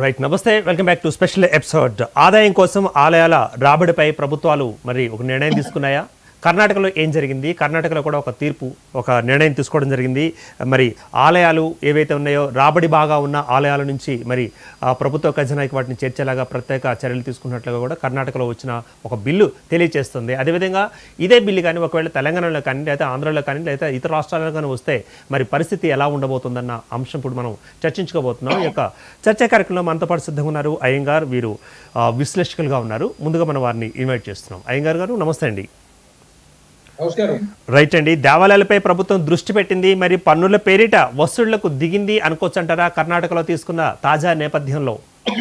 Right నమస్తే welcome back to special episode ఆదాయం కోసం ఆలయాల రాబడిపై ప్రభుత్వాలు మరి ఒక నిర్ణయం తీసుకున్నాయా కర్ణాటకలో ఏం జరిగింది కర్ణాటకలో కూడా ఒక తీర్పు ఒక నిర్ణయం తీసుకోవడం జరిగింది మరి ఆలయాలు ఏవైతే ఉన్నాయో రాబడి బాగా ఉన్న ఆలయాల నుంచి మరి ఆ ప్రభుత్వ ఖజానాకి వాటిని చేర్చేలాగా ప్రత్యేక చర్యలు తీసుకున్నట్లుగా కూడా కర్ణాటకలో వచ్చిన ఒక బిల్లు తెలియజేస్తుంది అదేవిధంగా ఇదే బిల్లు కానీ ఒకవేళ తెలంగాణలో కానీ లేదా ఆంధ్రలో కానీ లేదా ఇతర రాష్ట్రాల్లో కానీ వస్తే మరి పరిస్థితి ఎలా ఉండబోతుందన్న అంశం ఇప్పుడు మనం చర్చించుకోబోతున్నాం ఈ యొక్క చర్చా కార్యక్రమంలో మనతో పాటు సిద్ధంగా ఉన్నారు అయ్యంగార్ వీరు ఆ, విశ్లేషకులుగా ఉన్నారు ముందుగా మనం వారిని ఇన్వైట్ చేస్తున్నాం అయ్యంగార్ గారు నమస్తే అండి నమస్కారం రైట్ అండి దేవాలయాలపై ప్రభుత్వం దృష్టి పెట్టింది మరి పన్నుల పేరిట వసూళ్లకు దిగింది అనుకోవచ్చు అంటారా కర్ణాటకలో తీసుకున్న తాజా నేపథ్యంలో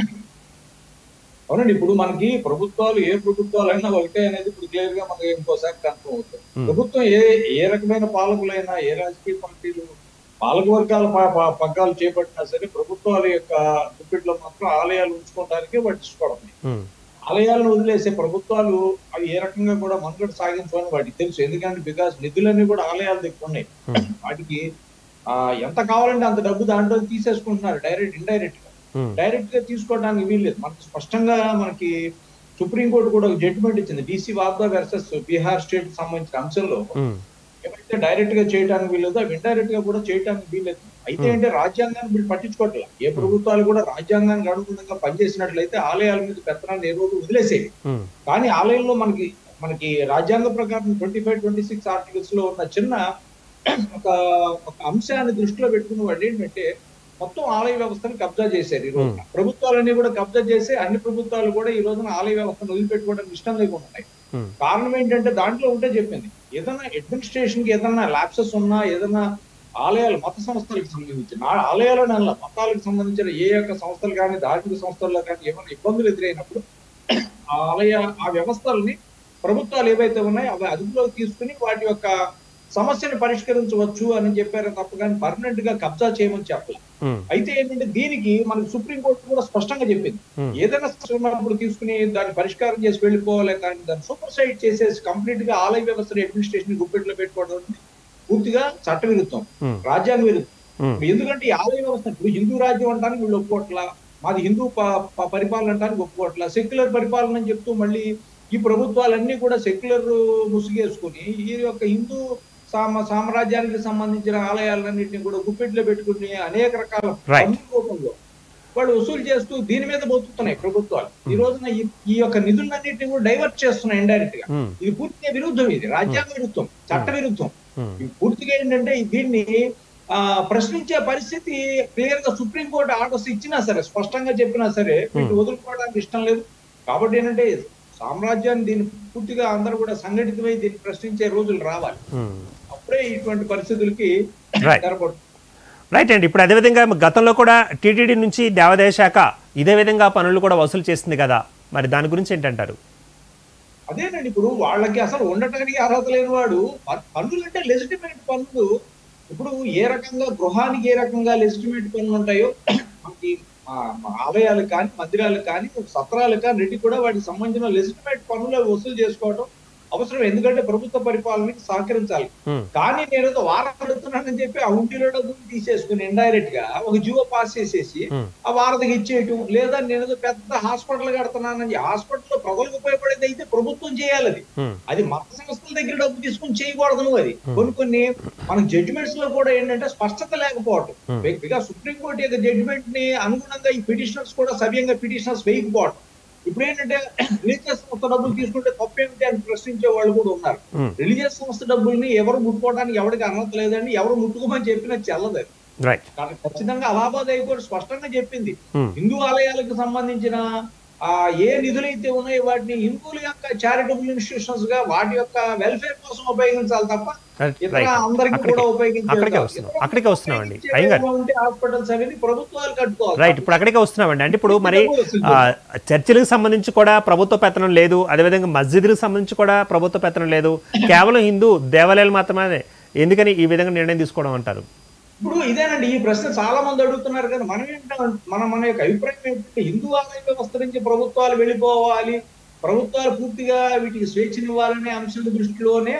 అవునండి ఇప్పుడు మనకి ప్రభుత్వాలు ఏ ప్రభుత్వాలు అయినా ఒకటే అనేది ఇప్పుడు క్లియర్ గా మనకి ఇంకోసారి కన్ఫర్మ్ అవుతుంది ప్రభుత్వం ఏ ఏ రకమైన పాలకులైనా ఏ రాజకీయ పార్టీలు పాలక వర్గాల ప- ప- పగ్గాలు చేపట్టినా సరే ప్రభుత్వాల యొక్క గుప్పిట్లో మాత్రం ఆలయాలు ఉంచుకోవడానికి పట్టించుకోవడం ఉమ్, ఆలయాలను వదిలేసే ప్రభుత్వాలు అవి ఏ రకంగా కూడా మనుగడ సాగించాలని వాటికి తెలుసు ఎందుకంటే బికాస్ నిధులన్నీ కూడా ఆలయాల దగ్గర ఉన్నాయి Hmm. వాటికి ఆ ఎంత కావాలంటే అంత డబ్బు దాంట్లో తీసేసుకుంటున్నారు డైరెక్ట్ ఇండైరెక్ట్ గా ఉమ్, డైరెక్ట్ గా తీసుకోవడానికి వీల్లేదు మనకి స్పష్టంగా మనకి సుప్రీంకోర్టు కూడా ఒక జడ్జిమెంట్ ఇచ్చింది DC Wadhwa versus Bihar state సంబంధించిన అంశంలో ఉమ్, ఏవైతే డైరెక్ట్ గా చేయడానికి వీల్లేదో అవి ఇండైరెక్ట్ గా కూడా చేయడానికి వీల్లేదు అయితే అంటే రాజ్యాంగాన్ని వీళ్ళు పట్టించుకోవట్లేదు ఏ ప్రభుత్వాలు కూడా రాజ్యాంగానికి అనుగుణంగా పనిచేసినట్లయితే ఆలయాల మీద పెత్తనాన్ని ఏ రోజు వదిలేసేవి ఉమ్, కానీ ఆలయంలో మనకి మనకి రాజ్యాంగ ప్రకారం twenty five twenty six articles లో ఉన్న చిన్న ఒక ఒక అంశాన్ని దృష్టిలో పెట్టుకున్న వాళ్ళు ఏంటంటే మొత్తం ఆలయ వ్యవస్థను కబ్జా చేశారు ఈ రోజున ప్రభుత్వాలన్నీ కూడా కబ్జా చేసి అన్ని ప్రభుత్వాలు కూడా ఈ రోజున ఆలయ వ్యవస్థను వదిలిపెట్టుకోవడానికి ఇష్టం లేకుండా ఉన్నాయి ఉమ్, కారణం ఏంటంటే దాంట్లో ఉంటే చెప్పింది ఏదైనా అడ్మినిస్ట్రేషన్ కి ఏదైనా ల్యాప్సెస్ ఉన్నా ఏదైనా ఆలయాలు మత సంస్థలకు సంబంధించిన ఆ ఆలయాలను అలా మతాలకు సంబంధించిన ఏ యొక్క సంస్థలు కానీ ధార్మిక సంస్థల్లో కానీ ఏమైనా ఇబ్బందులు ఎదురైనప్పుడు ఆ ఆలయ ఆ వ్యవస్థల్ని ప్రభుత్వాలు ఏవైతే ఉన్నాయో అవి అదుపులోకి తీసుకుని వాటి యొక్క సమస్యను పరిష్కరించవచ్చు అని చెప్పారు తప్ప కానీ పర్మనెంట్ గా కబ్జా చేయమని చెప్పాలి ఉమ్, అయితే ఏంటంటే దీనికి మనకి సుప్రీంకోర్టు కూడా స్పష్టంగా చెప్పింది Hmm. ఏదైనా సమస్య ఉన్నప్పుడు తీసుకుని దాన్ని పరిష్కారం చేసి వెళ్ళిపోవాలి కానీ దాన్ని సూపర్ సైడ్ చేసేసి కంప్లీట్ గా ఆలయ వ్యవస్థ అడ్మినిస్ట్రేషన్ గుప్పెట్లో పెట్టుకోవడం అనేది పూర్తిగా చట్ట విరుద్ధం ఉమ్, రాజ్యాంగ విరుద్ధం ఉమ్, ఎందుకంటే ఈ ఆలయ వ్యవస్థ ఇప్పుడు హిందూ రాజ్యం అంటానికి వీళ్ళు ఒప్పుకోవట్లా మాది హిందూ ప- ప- పరిపాలన అంటానికి ఒప్పుకోవట్లా సెక్యులర్ పరిపాలన అని చెప్తూ మళ్ళీ ఈ ప్రభుత్వాలన్నీ కూడా సెక్యులర్ ముసుగేసుకుని ఈ యొక్క హిందూ సామ సామ్రాజ్యానికి సంబంధించిన ఆలయాలన్నింటినీ కూడా గుప్పెట్లో పెట్టుకుని అనేక రకాల Right. పన్నుల రూపంలో వాళ్ళు వసూలు చేస్తూ దీని మీద బతుకుతున్నాయి ప్రభుత్వాలు ఈ రోజున ఈ ఈ యొక్క నిధులన్నింటినీ కూడా డైవర్ట్ చేస్తున్నాయి ఇండైరెక్ట్ గా ఉమ్, ఇది పూర్తిగా విరుద్ధం ఇది రాజ్యాంగ విరుద్ధం చట్ట విరుద్ధం ఉమ్, ఇది పూర్తిగా ఏంటంటే దీన్ని ఆ ప్రశ్నించే పరిస్థితి క్లియర్ గా సుప్రీంకోర్టు ఆర్డర్స్ ఇచ్చినా సరే స్పష్టంగా చెప్పినా సరే వీటిని వదులుకోవడానికి ఇష్టం లేదు కాబట్టి ఏంటంటే సామ్రాజ్యాన్ని దీన్ని పూర్తిగా అందరూ కూడా సంఘటితమై దీన్ని ప్రశ్నించే రోజులు రావాలి ఉమ్. అప్పుడే ఇటువంటి పరిస్థితులకి Right. తెరపడుతుంది రైట్ అండి ఇప్పుడు అదేవిధంగా గతంలో కూడా టీటీడీ నుంచి దేవాదాయ శాఖ ఇదే విధంగా పనులు కూడా వసూలు చేస్తుంది కదా మరి దాని గురించి ఏంటంటారు అదేనండి ఇప్పుడు వాళ్ళకి అసలు ఉండటానికి అర్హత లేని వాడు ప- పన్నులు అంటే లెజిటిమేట్ పన్నులు ఇప్పుడు ఏ రకంగా గృహానికి ఏ రకంగా లెజిటిమేట్ పన్నులు ఉంటాయో మనకి ఆ, ఆలయాలు కానీ మందిరాలు కానీ సత్రాలు కానీ రెడ్డి కూడా వాటికి సంబంధించిన లెజిటిమేట్ పన్నులు అవి వసూలు చేసుకోవడం అవసరం ఎందుకంటే ప్రభుత్వ పరిపాలనకి సహకరించాలి ఉమ్, కానీ నేను ఏదో వారం అడుగుతున్నానని చెప్పి ఆ ఉంటిలో డబ్బులు తీసేసుకుని ఇండైరెక్ట్ గా ఒక జీవో పాస్ చేసేసి ఉమ్, ఆ వారధికి ఇచ్చేయటం లేదా నేను ఏదో పెద్ద హాస్పిటల్ కడుతున్నానని హాస్పిటల్లో ప్రజలకు ఉపయోగపడేది అయితే ప్రభుత్వం చేయాలి అది ఉమ్, అది మత సంస్థల దగ్గర డబ్బు తీసుకుని చేయకూడదు నువ్వు అది కొన్ని కొన్ని మన జడ్జిమెంట్స్ లో కూడా ఏంటంటే స్పష్టత లేకపోవటం Hmm. బికాస్ సుప్రీంకోర్టు యొక్క జడ్జిమెంట్ ని అనుగుణంగా ఈ పిటిషనర్స్ కూడా సవ్యంగా పిటిషనర్స్ వేయకపోవటం ఇప్పుడు ఏంటంటే రిలీజియస్ సంస్థ డబ్బులు తీసుకుంటే తప్పేమిటి అని ప్రశ్నించే వాళ్ళు కూడా ఉన్నారు ఉమ్, రిలీజియస్ సంస్థ డబ్బుల్ని ఎవరు ముట్టుకోవడానికి ఎవరికి అర్హత లేదండి ఎవరు ముట్టుకోమని చెప్పినా చెల్లదు అది. రైట్ కానీ ఖచ్చితంగా అలహాబాద్ హైకోర్టు స్పష్టంగా చెప్పింది ఉమ్, హిందూ ఆలయాలకు సంబంధించిన ఆ ఏ నిధులైతే ఉన్నాయో వాటిని హిందువుల యొక్క చారిటబుల్ ఇన్స్టిట్యూషన్స్ గా వాటి యొక్క వెల్ఫేర్ కోసం ఉపయోగించాలి తప్ప ఇతర రైట్ అందరికి అక్కడికే- కూడా ఉపయోగించే అక్కడికే కాదు. వస్తున్నాం. ఇతర అక్కడికే వస్తున్నామండి. ఉపయోగించే అయ్యంగారు. విధంగా ఉంటే హాస్పిటల్స్ అవన్నీ ప్రభుత్వాలు కట్టుకోవాలి రైట్ ఇప్పుడు అక్కడికే వస్తున్నామండి అంటే ఇప్పుడు మరి ఆ, చర్చిలకు సంబంధించి కూడా ప్రభుత్వ పెత్తనం లేదు అదేవిధంగా మస్జిద్లకు సంబంధించి కూడా ప్రభుత్వ పెత్తనం లేదు కేవలం హిందూ దేవాలయాలు మాత్రమే ఎందుకని ఈ విధంగా నిర్ణయం తీసుకోవడం అంటారు ఇప్పుడు ఇదేనండి ఈ ప్రశ్న చాలా మంది అడుగుతున్నారు కదా మనం ఏంటంటే మన మన యొక్క అభిప్రాయం ఏంటంటే హిందూ ఆలయ వ్యవస్థ నుంచి ప్రభుత్వాలు వెళ్ళిపోవాలి ప్రభుత్వాలు పూర్తిగా వీటికి స్వేచ్ఛనివ్వాలనే అంశం దృష్టిలోనే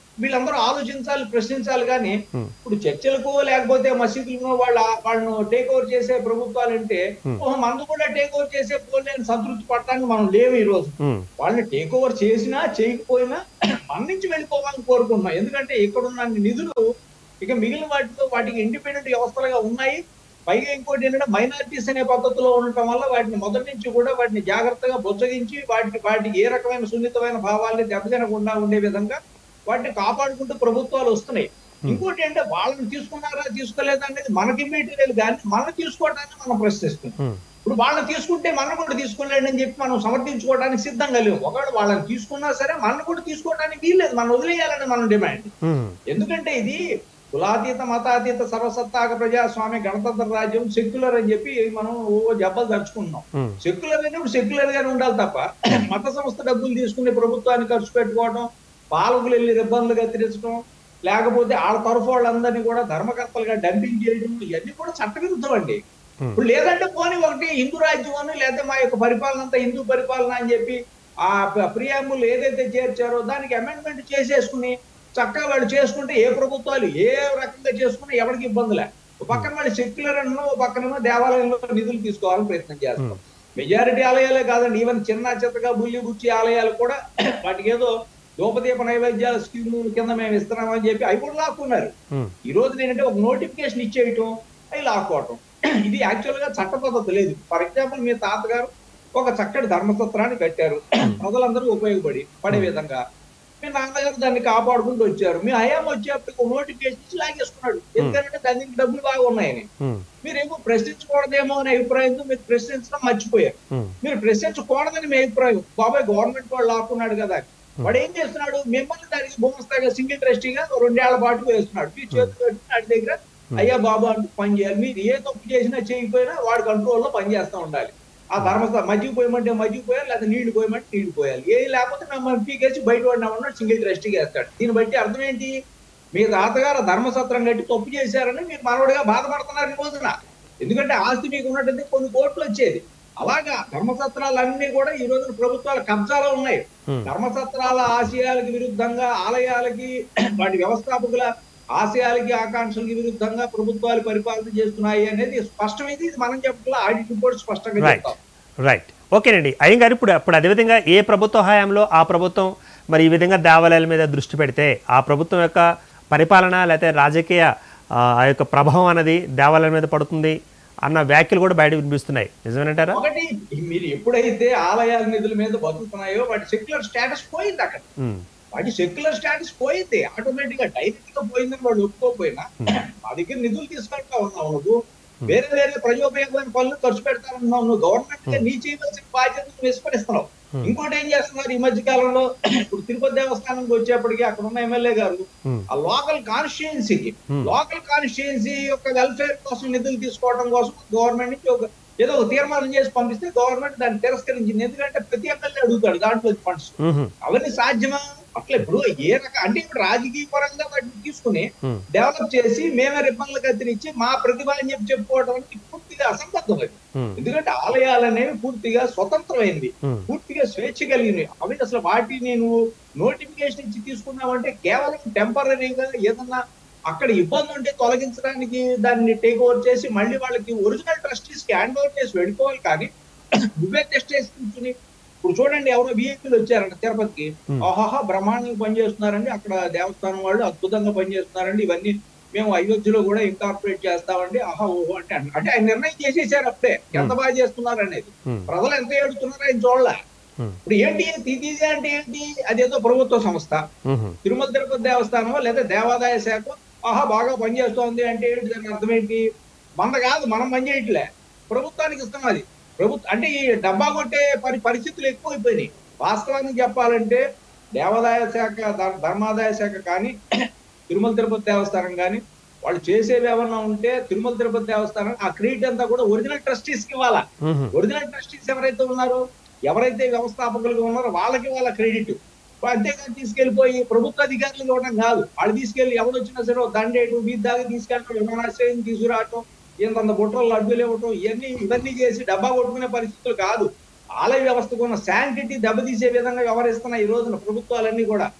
వీళ్ళందరూ ఆలోచించాలి ప్రశ్నించాలి కానీ Hmm. ఇప్పుడు చర్చలకు లేకపోతే మసీదులను వాళ్ళ వాళ్ళను టేక్ ఓవర్ చేసే ప్రభుత్వాలు అంటే Hmm. ఓహో మందు కూడా టేక్ ఓవర్ చేసే పోలేని సంతృప్తి పడటానికి మనం లేవు ఈ రోజు ఉమ్, వాళ్ళని టేక్ ఓవర్ చేసినా చేయకపోయినా మన నుంచి వెళ్ళిపోవాలని కోరుకుంటున్నాం ఎందుకంటే ఇక్కడ ఉన్న అన్ని నిధులు ఇక మిగిలిన వాటితో వాటికి ఇండిపెండెంట్ వ్యవస్థలుగా ఉన్నాయి పైగా ఇంకోటి ఏంటంటే మైనారిటీస్ అనే పద్ధతిలో ఉండటం వల్ల వాటిని మొదటి నుంచి కూడా వాటిని జాగ్రత్తగా బొచ్చగించి వాటికి వాటికి ఏ రకమైన సున్నితమైన భావాల్ని దెబ్బతినకుండా ఉండే విధంగా వాటిని కాపాడుకుంటూ ప్రభుత్వాలు వస్తున్నాయి ఇంకోటి ఏంటంటే వాళ్ళని తీసుకున్నారా తీసుకోలేదా అనేది మనకి మెటీరియల్ కానీ మనం తీసుకోవడానికి మనం ప్రశ్నిస్తున్నాం ఉమ్, ఇప్పుడు వాళ్ళని తీసుకుంటే మనం కూడా తీసుకోలేండి అని చెప్పి మనం సమర్థించుకోవడానికి సిద్ధంగా లేవు ఒకవేళ వాళ్ళని తీసుకున్నా సరే మనం కూడా తీసుకోవడానికి వీల్లేదు మనం వదిలేయాలని మనం డిమాండ్ ఉమ్, ఎందుకంటే ఇది కులాతీత మతాతీత సర్వసత్తాక ప్రజాస్వామ్య గణతంత్ర రాజ్యం సెక్యులర్ అని చెప్పి మనం ఓ జబ్బలు దర్చుకుంటున్నాం ఉమ్, సెక్యులర్ అయినప్పుడు సెక్యులర్ గానే ఉండాలి తప్ప మత సంస్థ డబ్బులు తీసుకుని ప్రభుత్వాన్ని ఖర్చు పెట్టుకోవడం పాలకులు వెళ్ళి ఇబ్బందులు కత్తిరించడం లేకపోతే వాళ్ళ తరఫు వాళ్ళందరినీ కూడా ధర్మకర్తలుగా డంపింగ్ చేయడం ఇవన్నీ కూడా చట్టవిరుద్ధం అండి Hmm. ఇప్పుడు లేదంటే పోనీ ఒకటి హిందూ రాజ్యం అని లేదా మా యొక్క పరిపాలన అంతా హిందూ పరిపాలన అని చెప్పి ఆ ప్రియాంబుల్ ఏదైతే చేర్చారో దానికి అమెండ్మెంట్ చేసేసుకుని చక్కగా వాళ్ళు చేసుకుంటే ఏ ప్రభుత్వాలు ఏ రకంగా చేసుకున్నా ఎవరికి ఇబ్బందులే ఒక పక్కన వాళ్ళు సెక్యులర్ అన్నో ఒక పక్కనేమో దేవాలయంలో నిధులు తీసుకోవాలని ప్రయత్నం చేస్తారు ఉమ్, మెజారిటీ ఆలయాలే కాదండి ఈవెన్ చిన్న చిత్తగా బుల్లి బుచ్చి ఆలయాలు కూడా వాటికి ఏదో ధూపదీప నైవేద్యాల స్కీమ్ కింద మేము ఇస్తున్నామని చెప్పి అవి కూడా లాక్కున్నారు ఉమ్, ఈ రోజు ఏంటంటే ఒక నోటిఫికేషన్ ఇచ్చేయటం అవి లాక్కోవటం ఇది యాక్చువల్ గా చట్ట పద్ధతి లేదు ఫర్ ఎగ్జాంపుల్ మీ తాతగారు ఒక చక్కటి ధర్మసత్రాన్ని కట్టారు ప్రజలందరూ ఉపయోగపడి పడే విధంగా మీ నాన్నగారు దాన్ని కాపాడుకుంటూ వచ్చారు మీ హయాం వచ్చేప్పటికి నోటిఫికేషన్ ఇచ్చి లాగేసుకున్నాడు ఎందుకంటే దానికి డబ్బులు బాగా ఉన్నాయని ఉమ్, మీరేమో ప్రశ్నించకూడదేమో అనే అభిప్రాయంతో మీరు ప్రశ్నించడం మర్చిపోయారు ఉమ్, మీరు ప్రశ్నించకూడదని మీ అభిప్రాయం బాబాయ్ గవర్నమెంట్ వాళ్ళు ఆపుకున్నాడు కదా వాడు ఏం చేస్తున్నాడు మిమ్మల్ని దానికి భూమస్థాయిగా సింగిల్ ట్రస్టీగా రెండేళ్ల పాటు వేస్తున్నాడు మీ చేతులు పెట్టి వాడి దగ్గర అయ్యా బాబు అంటూ పని చేయాలి మీరు ఏ తప్పు చేసినా చేయకపోయినా వాడి కంట్రోల్లో పని చేస్తూ ఉండాలి ఆ ధర్మస్థ మజ్జిగ పోయమంటే మజ్జిగ పోయాలి లేదా నీళ్లు పోయమంటే నీళ్లు పోయాలి ఏ లేకపోతే మిమ్మల్ని పీకేసి బయట పడినామన్నాడు సింగిల్ ట్రస్టీగా వేస్తాడు దీన్ని బట్టి అర్థం ఏంటి మీ తాతగారు ధర్మసత్రం కట్టి తప్పు చేశారని మీరు మనవడిగా బాధపడుతున్నారు ఈ రోజున ఎందుకంటే ఆస్తి మీకు ఉన్నట్టు కొన్ని కోట్లు వచ్చేది అలాగా ధర్మసత్రాలన్నీ కూడా ఈ రోజు ప్రభుత్వాల కబ్జాలో ఉన్నాయి ఉమ్, ధర్మసత్రాల ఆశయాలకు విరుద్ధంగా ఆలయాలకి వాటి వ్యవస్థాపకుల ఆశయాలకి ఆకాంక్షలకి విరుద్ధంగా ప్రభుత్వాలు పరిపాలన చేస్తున్నాయి అనేది స్పష్టమైంది ఇది మనం చెప్పట్లా ఆడిట్ రిపోర్ట్ స్పష్టంగా రైట్ చెప్తాం రైట్ ఓకేనండి అయ్యంగారు ఇప్పుడు అప్పుడు అదేవిధంగా ఏ ప్రభుత్వ హయాంలో ఆ ప్రభుత్వం మరి ఈ విధంగా దేవాలయాల మీద దృష్టి పెడితే ఆ ప్రభుత్వం యొక్క పరిపాలన లేకపోతే రాజకీయ ఆ ఆ యొక్క ప్రభావం అనేది దేవాలయాల మీద పడుతుంది అన్న వ్యాఖ్యలు కూడా బయట వినిపిస్తున్నాయి నిజమేనంటారా ఒకటి మీరు ఎప్పుడైతే ఆలయాల నిధుల మీద బతుకుతున్నాయో వాటి సెక్యులర్ స్టేటస్ పోయింది అక్కడ ఉమ్, వాటి సెక్యులర్ స్టేటస్ పోయింది ఆటోమేటిక్ గా డైరెక్ట్ గా పోయిందని వాడు ఒప్పుకోకపోయినా మా దగ్గర నిధులు తీసుకుంటా ఉన్నావు నువ్వు వేరే వేరే ప్రజోపయోగమైన పనులు ఖర్చు పెడతానన్నావు నువ్వు గవర్నమెంట్ గా నీ చేయవలసిన బాధ్యతను విస్మరిస్తున్నావు ఇంకోటి ఏం చేస్తున్నారు ఈ మధ్య కాలంలో ఇప్పుడు తిరుపతి దేవస్థానంకి వచ్చేప్పటికి అక్కడ ఉన్న ఎమ్మెల్యే గారు ఉమ్, ఆ లోకల్ కాన్స్టిట్యుయెన్సీకి Hmm. లోకల్ కాన్స్టిట్యుయెన్సీ యొక్క వెల్ఫేర్ కోసం నిధులు తీసుకోవడం కోసం గవర్నమెంట్ నుంచి ఒక ఏదో ఒక తీర్మానం చేసి పంపిస్తే గవర్నమెంట్ దాన్ని తిరస్కరించింది ఎందుకంటే ప్రతి ఎమ్మెల్యే అడుగుతాడు దాంట్లో ఫండ్స్ ఉహు, అవన్నీ సాధ్యమా అట్లా ఇప్పుడు ఏ రక అంటే ఇప్పుడు రాజకీయ పరంగా వాటిని తీసుకుని ఉమ్, డెవలప్ చేసి మేమే రిబ్బన్లు కత్తిరించి మా ప్రతిభ అని చెప్పి చెప్పుకోవడం అనేది పూర్తిగా అసంబద్ధం అది ఉమ్, ఎందుకంటే ఆలయాలు అనేవి పూర్తిగా స్వతంత్రమైనవి ఉమ్, పూర్తిగా స్వేచ్ఛ కలిగినవి అవి అసలు వాటిని నువ్వు నోటిఫికేషన్ ఇచ్చి తీసుకున్నావంటే కేవలం టెంపరీగా ఏదన్నా అక్కడ ఇబ్బంది ఉంటే తొలగించడానికి దాన్ని టేక్ ఓవర్ చేసి మళ్ళీ వాళ్ళకి ఒరిజినల్ ట్రస్టీస్ కి హ్యాండ్ ఓవర్ చేసి వెళ్ళిపోవాలి కానీ నువ్వే టెస్ట్ చేసి కూర్చుని ఇప్పుడు చూడండి ఎవరో విఐపీలు వచ్చారంట తిరుపతికి Hmm. ఆహాహా బ్రహ్మాండంగా పనిచేస్తున్నారండి అక్కడ దేవస్థానం వాళ్ళు అద్భుతంగా పనిచేస్తున్నారండి ఇవన్నీ మేము అయోధ్యలో కూడా ఇంకార్పొరేట్ చేస్తామండి ఆహా ఓహో అంటే అంటే ఆయన నిర్ణయం చేసేసారు అప్పుడే ఎంత బాగా చేస్తున్నారు అనేది ఉమ్, ప్రజలు ఎంత ఏడుతున్నారో ఆయన చూడలే ఉమ్, ఇప్పుడు ఏంటి తిథిది అంటే ఏంటి అదేదో ప్రభుత్వ సంస్థ ఉహు, తిరుమల తిరుపతి దేవస్థానం లేదా దేవాదాయ శాఖ ఆహా బాగా పనిచేస్తోంది అంటే ఏంటి దాని అర్థం ఏంటి మన కాదు మనం పని చేయట్లే ప్రభుత్వానికి ఇస్తాం అది ప్రభుత్వం అంటే ఈ డబ్బా కొట్టే పరి పరిస్థితులు ఎక్కువైపోయినాయి వాస్తవానికి చెప్పాలంటే దేవాదాయ శాఖ ధర్- ధర్మాదాయ శాఖ కానీ తిరుమల తిరుపతి దేవస్థానం కానీ వాళ్ళు చేసేవి ఏమన్నా ఉంటే తిరుమల తిరుపతి దేవస్థానం ఆ క్రెడిట్ అంతా కూడా ఒరిజినల్ ట్రస్టీస్ కి ఇవ్వాలా ఉహు, ఒరిజినల్ ట్రస్టీస్ ఎవరైతే ఉన్నారో ఎవరైతే వ్యవస్థాపకులుగా ఉన్నారో వాళ్ళకి వాళ్ళ క్రెడిట్ అంతేగాని తీసుకెళ్లిపోయి ప్రభుత్వ అధికారులు ఇవ్వడం కాదు వాళ్ళు తీసుకెళ్లి ఎవరు వచ్చినా సరే ఓ దండేటు వీధి దాకా తీసుకెళ్ళటం విమానాశ్రయం తీసుకురావటం ఇంతంత బుట్టలు అడ్డులు ఇవ్వటం ఇవన్నీ ఇవన్నీ చేసి డబ్బా కొట్టుకునే పరిస్థితులు కాదు ఆలయ వ్యవస్థకు ఉన్న శాంటిటీ దెబ్బతీసే విధంగా వ్యవహరిస్తున్న ఈ రోజున ప్రభుత్వాలన్నీ కూడా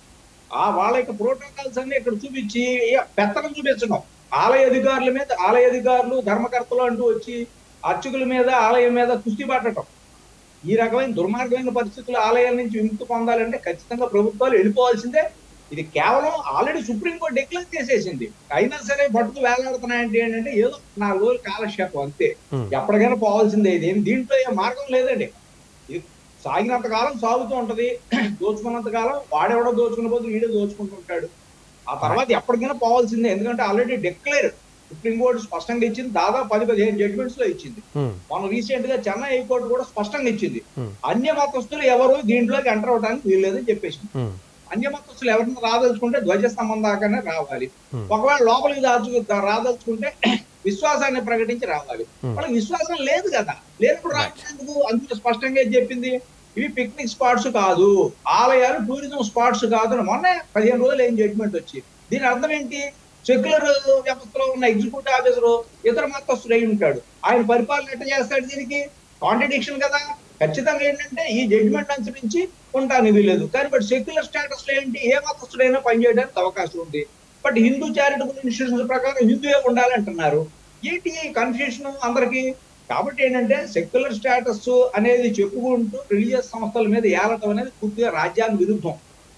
ఆ వాళ్ళ యొక్క ప్రోటోకాల్స్ అన్ని ఇక్కడ చూపించి ఏ- పెత్తనం చూపించడం ఆలయ అధికారుల మీద ఆలయ అధికారులు ధర్మకర్తలు అంటూ వచ్చి అర్చకుల మీద ఆలయం మీద కుస్తీ పట్టడం ఈ రకమైన దుర్మార్గమైన పరిస్థితులు ఆలయాల నుంచి విముక్తి పొందాలంటే ఖచ్చితంగా ప్రభుత్వాలు వెళ్ళిపోవాల్సిందే ఇది కేవలం ఆల్రెడీ సుప్రీంకోర్టు డిక్లేర్ చేసేసింది అయినా సరే పట్టుకు వేలాడుతున్నాయంటే ఏంటంటే ఏదో నాలుగు రోజులు కాలక్షేపం అంతే Hmm. ఎప్పటికైనా పోవాల్సిందే ఇది ఏం- దీంట్లో ఏ మార్గం లేదండి ఇది సాగినంత కాలం సాగుతూ ఉంటది దోచుకున్నంత కాలం వాడెవడో దోచుకున్న పోతే వీడే దోచుకుంటుంటాడు ఆ తర్వాత ఎప్పటికైనా పోవాల్సిందే ఎందుకంటే ఆల్రెడీ డిక్లేర్ సుప్రీంకోర్టు స్పష్టంగా ఇచ్చింది దాదాపు పది పదిహేను జడ్జిమెంట్స్ లో ఇచ్చింది ఉమ్, మనం రీసెంట్ గా చెన్నై హైకోర్టు కూడా స్పష్టంగా ఇచ్చింది Hmm. అన్య మతస్థులు ఎవరు దీంట్లోకి ఎంటర్ అవడానికి వీల్లేదని చెప్పేసి ఉమ్, అన్య మతస్థులు ఎవరైనా రాదలుచుకుంటే ధ్వజ స్తంభం దాకానే రావాలి Hmm. ఒకవేళ లోపలికి దాచు రాదలుచుకుంటే విశ్వాసాన్ని ప్రకటించి రావాలి Hmm. వాళ్ళకి విశ్వాసం లేదు కదా లేనప్పుడు రావడానికి అందులో స్పష్టంగా ఏం చెప్పింది ఇవి పిక్నిక్ స్పాట్స్ కాదు ఆలయాలు టూరిజం స్పాట్స్ కాదు అని మొన్న పదిహేను రోజులు ఏం జడ్జిమెంట్ వచ్చి దీని అర్థం ఏంటి సెక్యులర్ వ్యవస్థలో ఉన్న ఎగ్జిక్యూటివ్ ఆఫీసర్ ఇతర మతస్థుడు అయి ఉంటాడు ఆయన పరిపాలన ఎట్ట చేస్తాడు దీనికి కాంట్రడిక్షన్ కదా ఖచ్చితంగా ఏంటంటే ఈ జడ్జిమెంట్ అనుసరించి ఉండడానికి వీలేదు కానీ బట్ సెక్యులర్ స్టేటస్ లో ఏంటి ఏ మతస్థుడైనా పనిచేయడానికి అవకాశం ఉంది బట్ హిందూ చారిటబుల్ ఇన్స్టిట్యూషన్స్ ప్రకారం హిందువే ఉండాలంటున్నారు ఏంటి కన్ఫ్యూషన్ అందరికి కాబట్టి ఏంటంటే సెక్యులర్ స్టేటస్ అనేది చెప్పుకుంటూ రిలీజియస్ సంస్థల మీద ఏలటం అనేది పూర్తిగా రాజ్యాంగ విరుద్ధం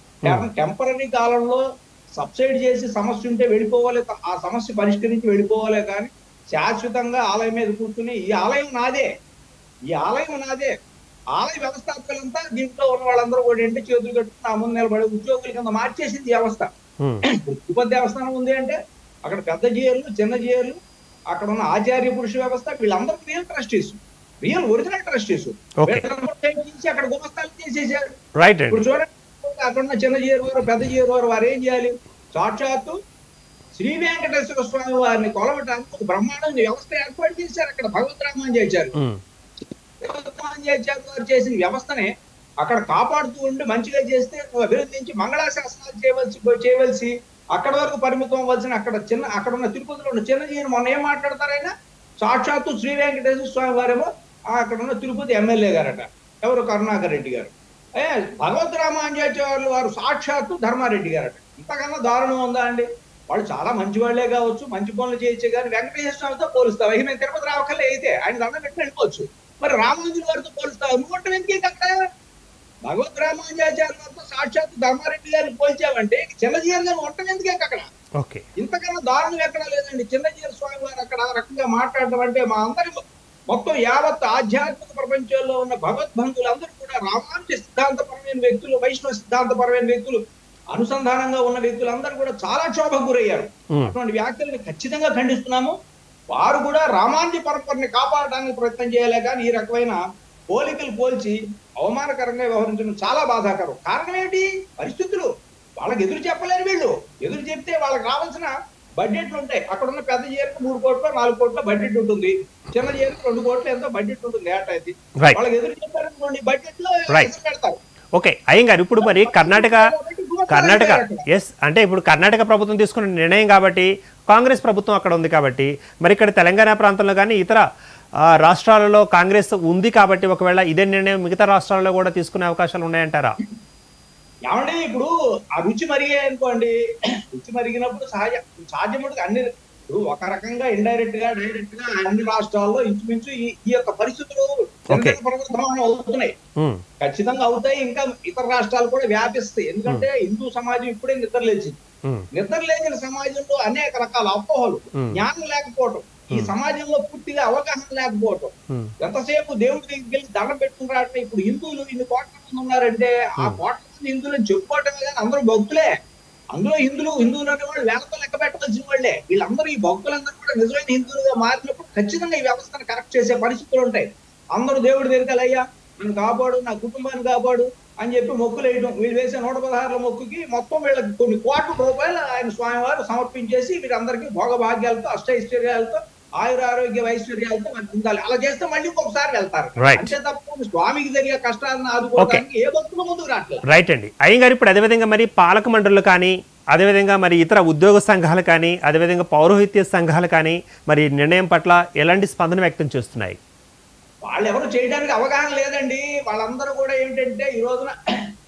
టెంపరీ కాలంలో సబ్సైడ్ చేసి సమస్య ఉంటే వెళ్ళిపోవాలి ఆ సమస్య పరిష్కరించి వెళ్ళిపోవాలి కానీ శాశ్వతంగా ఆలయం మీద కూర్చుని ఈ ఆలయం నాదే ఈ ఆలయం నాదే ఆలయ వ్యవస్థాపకులంతా దీంట్లో ఉన్న వాళ్ళందరూ కూడా ఏంటి చేతులు కట్టుకుని ఆ ముందు నిలబడి ఉద్యోగుల కింద మార్చేసింది ఈ వ్యవస్థ ఉమ్, ఇప్పుడు తిరుపతి దేవస్థానం ఉంది అంటే అక్కడ పెద్ద జియర్లు చిన్న జియర్లు అక్కడ ఉన్న ఆచార్య పురుష వ్యవస్థ వీళ్ళందరూ real trustees real original trustees Okay. అక్కడ గుమస్తాలు చేసేసారు రైట్ అండి ఇప్పుడు చూడండి అక్కడ ఉన్న చిన్న జీరు వారు పెద్ద జీరు వారు వారు ఏం చేయాలి సాక్షాత్తు శ్రీ వెంకటేశ్వర స్వామి వారిని కొలవటానికి ఒక బ్రహ్మాండ వ్యవస్థ ఏర్పాటు చేశారు అక్కడ భగవత్ రామాన్ చేశారు ఉమ్, చేశారు వారు చేసిన వ్యవస్థనే అక్కడ కాపాడుతూ ఉండి మంచిగా చేస్తే నువ్వు అభివృద్ధించి మంగళాశాసనాలు చేయవలసి చేయవలసి అక్కడ వరకు పరిమితం అవ్వాల్సిన అక్కడ చిన్న అక్కడ ఉన్న తిరుపతిలో ఉన్న చిన్న జీని మొన్న ఏం మాట్లాడతారైనా సాక్షాత్తు శ్రీ వెంకటేశ్వర స్వామి వారేమో ఆ అక్కడ ఉన్న తిరుపతి ఎమ్మెల్యే గారట ఎవరు కరుణాకర్ రెడ్డి గారు ఏ భగవద్ రామాంజాచార్యులు వారు సాక్షాత్తు ధర్మారెడ్డి గారట ఇంతకన్నా దారుణం ఉందా అండి వాళ్ళు చాలా మంచి వాళ్ళే కావచ్చు మంచి పనులు చేయొచ్చు కానీ వెంకటేశ్వర స్వామితో పోలుస్తావు ఇక మేము తిరుపతి రావకలే అయితే ఆయన దండం పెట్టి వెళ్ళిపోవచ్చు మరి రామానుజుల వారితో పోలుస్తావు నువ్వు అంటే ఎందుకు అక్కడ భగవద్ రామానుజాచార్య వారితో సాక్షాత్ ధర్మారెడ్డి గారిని పోల్చావంటే చిన్నజీవన్ ఉండటం ఎందుకు అక్కడ ఓకే ఇంతకన్నా దారుణం ఎక్కడా లేదండి చిన్నజీవ స్వామి వారు అక్కడ ఆ రకంగా మాట్లాడడం అంటే మా అందరి మొత్తం యావత్ ఆధ్యాత్మిక ప్రపంచంలో ఉన్న భగవద్బంధులందరూ కూడా రామానుజ సిద్ధాంతపరమైన వ్యక్తులు వైష్ణవ సిద్ధాంతపరమైన వ్యక్తులు అనుసంధానంగా ఉన్న వ్యక్తులందరూ కూడా చాలా క్షోభకు గురయ్యారు ఉమ్, అటువంటి వ్యాఖ్యలను ఖచ్చితంగా ఖండిస్తున్నాము వారు కూడా రామానుజ పరంపరని కాపాడడానికి ప్రయత్నం చేయాలి కానీ ఈ రకమైన పోలికలు పోల్చి అవమానకరంగా వ్యవహరించడం చాలా బాధాకరం కారణం ఏంటి పరిస్థితులు వాళ్ళకి ఎదురు చెప్పలేరు వీళ్ళు ఎదురు చెప్తే వాళ్ళకి రావాల్సిన బడ్జెట్లు ఉంటాయి అక్కడ ఉన్న పెద్ద జీరికి మూడు కోట్లు నాలుగు కోట్ల బడ్జెట్ ఉంటుంది చిన్న జీరికి రెండు కోట్లు ఎంతో బడ్జెట్ ఉంటుంది ఏటైతే Right. వాళ్ళకి ఎదురు చెప్పారనుకోండి బడ్జెట్ లో Right. ఎదురు పెడతారు ఓకే అయ్యంగారు ఇప్పుడు మరి కర్ణాటక కర్ణాటక ఎస్ అంటే ఇప్పుడు కర్ణాటక ప్రభుత్వం తీసుకున్న నిర్ణయం కాబట్టి కాంగ్రెస్ ప్రభుత్వం అక్కడ ఉంది కాబట్టి మరి ఇక్కడ తెలంగాణ ప్రాంతంలో కానీ ఇతర ఆ, రాష్ట్రాలలో కాంగ్రెస్ ఉంది కాబట్టి ఒకవేళ ఇదే నిర్ణయం మిగతా రాష్ట్రాల్లో కూడా తీసుకునే అవకాశాలు ఉన్నాయంటారా ఏమండి ఇప్పుడు ఆ రుచి మరిగాయి అనుకోండి రుచి మరిగినప్పుడు సహజ సాధ్యముడికి అన్ని ఇప్పుడు ఒక రకంగా ఇండైరెక్ట్ గా డైరెక్ట్ గా అన్ని రాష్ట్రాల్లో ఇంచుమించు ఈ ఈ యొక్క పరిస్థితులు Okay. పునరుద్ధరణ అవుతున్నాయి ఉమ్, ఖచ్చితంగా అవుతాయి ఇంకా ఇతర రాష్ట్రాలు కూడా వ్యాపిస్తాయి ఎందుకంటే హిందూ సమాజం ఇప్పుడే నిద్ర లేచింది ఉమ్, నిద్ర లేచిన సమాజంలో అనేక రకాల అపోహలు Hmm. జ్ఞానం లేకపోవటం ఈ సమాజంలో పూర్తిగా అవగాహన లేకపోవటం ఉమ్, ఎంతసేపు దేవుడి దగ్గరికి వెళ్ళి దండం పెట్టుకుని రావటం ఇప్పుడు హిందువులు ఇన్ని కోట్ల మంది ఉన్నారంటే ఆ కోట్ల మంది హిందువులను చెప్పుకోవటమే కానీ అందరూ భక్తులే అందులో హిందువులు హిందువులు అనే వాళ్ళు వేలతో లెక్క పెట్టవలసిన వాళ్ళే వీళ్ళందరూ ఈ భక్తులందరూ కూడా నిజమైన హిందువులుగా మారినప్పుడు ఖచ్చితంగా ఈ వ్యవస్థను కరెక్ట్ చేసే పరిస్థితులు ఉంటాయి అందరూ దేవుడి దగ్గరికి అయ్యా నన్ను కాపాడు నా కుటుంబాన్ని కాపాడు అని చెప్పి మొక్కులు వేయడం వీళ్ళు వేసే నూట పదహారుల మొక్కుకి మొత్తం వీళ్ళకి కొన్ని కోట్ల రూపాయలు ఆయన స్వామివారు సమర్పించేసి వీరందరికీ భోగభాగ్యాలతో అష్టైశ్వర్యాలతో ఆయుర ఆరోగ్య ఐశ్వర్యాలతో మనకి ఉండాలి అలా చేస్తే మళ్ళీ ఇంకొకసారి వెళ్తారు Right. అంతే తప్ప స్వామికి జరిగే కష్టాలను ఆదుకోవడానికి ఏ భక్తులు ముందుకు రావట్లేదు రైట్ అండి అయ్యంగారు ఇప్పుడు అదేవిధంగా మరి పాలక మండళ్ళు కానీ అదేవిధంగా మరి ఇతర ఉద్యోగ సంఘాలు కానీ అదేవిధంగా పౌరోహిత్య సంఘాలు కానీ మరి నిర్ణయం పట్ల ఎలాంటి స్పందన వ్యక్తం చేస్తున్నాయి వాళ్ళు ఎవరు చేయడానికి అవగాహన లేదండి వాళ్ళందరూ కూడా ఏంటంటే ఈ రోజున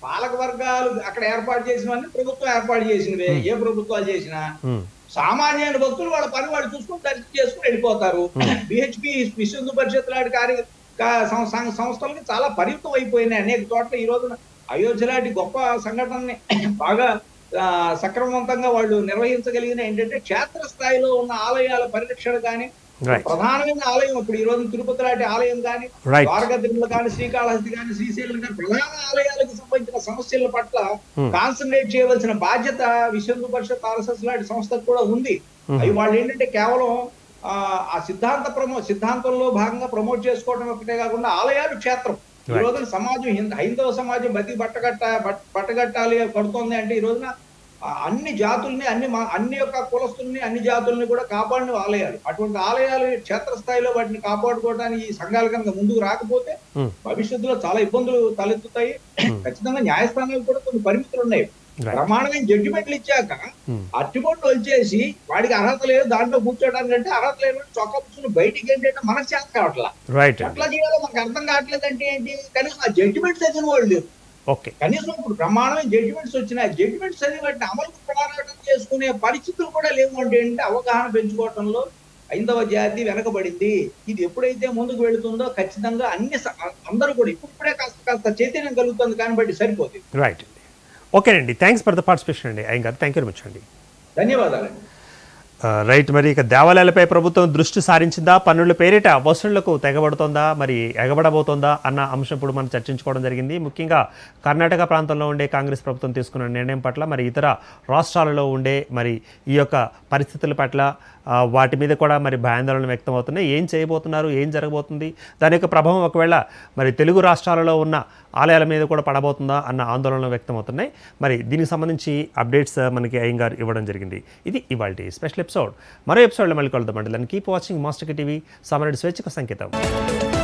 పాలక వర్గాలు అక్కడ ఏర్పాటు చేసినవన్నీ ప్రభుత్వం ఏర్పాటు చేసినవే ఏ ప్రభుత్వాలు చేసినా ఉమ్, సామాన్య భక్తులు వాళ్ళ పని వాళ్ళు చూసుకుని దర్శనం చేసుకుని వెళ్ళిపోతారు బిహెచ్పి విశ్వ హిందూ పరిషత్ లాంటి కార్య కా- సం- సం- సంస్థలకి చాలా పరిమితం అయిపోయినాయి అనేక చోట్ల ఈ రోజున అయోధ్య లాంటి గొప్ప సంఘటనని బాగా ఆ, సక్రమవంతంగా వాళ్ళు నిర్వహించగలిగిన ఏంటంటే క్షేత్ర స్థాయిలో ఉన్న ఆలయాల పరిరక్షణ కానీ రైట్ ప్రధానమైన ఆలయం ఇప్పుడు ఈ రోజు తిరుపతి లాంటి ఆలయం కానీ Right. ద్వారకా తిరుమల కానీ శ్రీకాళహస్తి కానీ శ్రీశైలం కానీ ప్రధాన ఆలయాలకు సంబంధించిన సమస్యల పట్ల Hmm. కాన్సన్ట్రేట్ చేయవలసిన బాధ్యత విశ్వ హిందూ పరిషత్ ఆర్ఎస్ఎస్ లాంటి సంస్థకు కూడా ఉంది అవి వాళ్ళు ఏంటంటే కేవలం ఆ, ఆ సిద్ధాంత ప్రమో సిద్ధాంతంలో భాగంగా ప్రమోట్ చేసుకోవడం ఒకటే కాకుండా ఆలయాలు క్షేత్రం ఈ Right. రోజున సమాజం హింద- హైందవ సమాజం బతి బట్టగట్ట బట్- బట్టగట్టాలి పడుతోంది అంటే ఈ రోజున ఆ అన్ని జాతుల్ని అన్ని మా- అన్ని యొక్క కులస్తుల్ని అన్ని జాతుల్ని కూడా కాపాడిన ఆలయాలు అటువంటి ఆలయాలు క్షేత్రస్థాయిలో వాటిని కాపాడుకోవడానికి ఈ సంఘాలు కనుక ముందుకు రాకపోతే Hmm. భవిష్యత్తులో చాలా ఇబ్బందులు తలెత్తుతాయి ఖచ్చితంగా న్యాయస్థానాలు కూడా కొన్ని పరిమితులు ఉన్నాయి Right. ప్రమాణమైన జడ్జిమెంట్లు ఇచ్చాక Hmm. అట్టిబొట్టు వచ్చేసి వాడికి అర్హత లేదు దాంట్లో కూర్చోడానికి అంటే అర్హత లేదు చొక్కా కూర్చుని బయటికి ఏంటంటే మనకు చేత కావట్లా రైట్ అండి ఎట్లా చేయాలో మనకు అర్థం కావట్లేదు అంటే ఏంటి కనీసం ఆ జడ్జిమెంట్స్ చదివిన వాళ్ళు లేరు ఓకే కనీసం ఇప్పుడు బ్రహ్మాండమైన జడ్జిమెంట్స్ వచ్చినాయి జడ్జిమెంట్స్ చదివి వాటిని అమలు పోరాటం చేసుకునే పరిస్థితులు కూడా లేవు అంటే ఏంటంటే అవగాహన పెంచుకోవటంలో ఐదవ జాతి వెనకబడింది ఇది ఎప్పుడైతే ముందుకు వెళుతుందో ఖచ్చితంగా అన్ని స- అందరూ కూడా ఇప్పుడిప్పుడే కాస్త కాస్త చైతన్యం కలుగుతుంది కానీ బట్టి సరిపోతుంది రైట్ అండి ఓకేనండి థ్యాంక్స్ ఫర్ ద పార్టిసిపేషన్ అండి అయ్యంగారు థ్యాంక్ యూ వెరీ మచ్ అండి ధన్యవాదాలండి ఆ, రైట్ మరి ఇక దేవాలయాలపై ప్రభుత్వం దృష్టి సారించిందా పన్నుల పేరిట వసూళ్లకు తెగబడుతోందా మరి ఎగబడబోతోందా అన్న అంశం ఇప్పుడు మనం చర్చించుకోవడం జరిగింది ముఖ్యంగా కర్ణాటక ప్రాంతంలో ఉండే కాంగ్రెస్ ప్రభుత్వం తీసుకున్న నిర్ణయం పట్ల మరి ఇతర రాష్ట్రాలలో ఉండే మరి ఈ యొక్క పరిస్థితుల పట్ల ఆ, వాటి మీద కూడా మరి భయాందోళన వ్యక్తం అవుతున్నాయి ఏం చేయబోతున్నారు ఏం జరగబోతుంది దాని యొక్క ప్రభావం ఒకవేళ మరి తెలుగు రాష్ట్రాలలో ఉన్న ఆలయాల మీద కూడా పడబోతుందా అన్న ఆందోళనలు వ్యక్తం అవుతున్నాయి మరి దీనికి సంబంధించి అప్డేట్స్ మనకి అయ్యంగారు ఇవ్వడం జరిగింది ఇది ఇవాళ స్పెషల్ ఎపిసోడ్ మరో ఎపిసోడ్లో మళ్ళీ కలుద్దామండి దాన్ని కీప్ వాచింగ్ మాస్టర్ టీవీ సమరెడ్డి స్వేచ్ఛకు సంకేతం